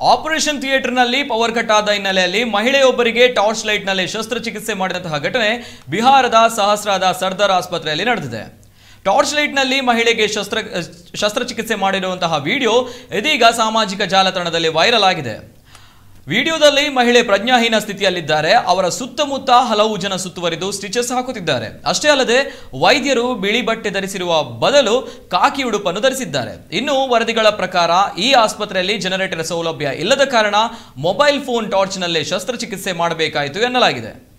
operation ಥಿಯೇಟರ್ನಲ್ಲಿ power cut ಆದ ಹಿನ್ನೆಲೆಯಲ್ಲಿ ಮಹಿಳೆಯೊಬ್ಬರಿಗೆ torch ಲೈಟ್ನಲ್ಲಿ ಶಸ್ತ್ರಚಿಕಿತ್ಸೆ ಮಾಡಿದಂತಹ ಘಟನೆ ಬಿಹಾರದ ಸಹಸ್ರಾದ ಸರ್ದಾರ್ ಆಸ್ಪತ್ರೆಯಲ್ಲಿ ನಡೆದಿದೆ ಟಾರ್ಚ್ ಲೈಟ್ನಲ್ಲಿ ಮಹಿಳೆಗೆ ಶಸ್ತ್ರ ಶಸ್ತ್ರಚಿಕಿತ್ಸೆ ಮಾಡಿರುವಂತಹ ವಿಡಿಯೋ ಇದೀಗ ಸಾಮಾಜಿಕ ಜಾಲತಾಣದಲ್ಲಿ ವೈರಲ್ ಆಗಿದೆ ವಿಡಿಯೋದಲ್ಲಿ ಮಹಿಳೆ ಪ್ರಜ್ಞಾಹೀನ ಸ್ಥಿತಿಯಲ್ಲಿದ್ದಾರೆ ಅವರ ಸುತ್ತಮುತ್ತ ಹಲವು ಜನ ಸುತ್ತುವರಿದು ಸ್ಟಿಚಸ್ ಹಾಕುತ್ತಿದ್ದಾರೆ ಅಷ್ಟೇ ಅಲ್ಲದೆ ವೈದ್ಯರು ಬಿಳಿ ಬಟ್ಟೆ ಧರಿಸಿರುವ ಬದಲು ಕಾಕಿ ಉಡುಪನ್ನು ಧರಿಸಿದ್ದಾರೆ ಇನ್ನು ವರದಿಗಳ ಪ್ರಕಾರ ಈ ಆಸ್ಪತ್ರೆಯಲ್ಲಿ ಜನರೇಟರ್ ಸೌಲಭ್ಯ ಇಲ್ಲದ ಕಾರಣ ಮೊಬೈಲ್ ಫೋನ್ ಟಾರ್ಚ್ನಲ್ಲೇ ಶಸ್ತ್ರಚಿಕಿತ್ಸೆ ಮಾಡಬೇಕಾಯಿತು ಎನ್ನಲಾಗಿದೆ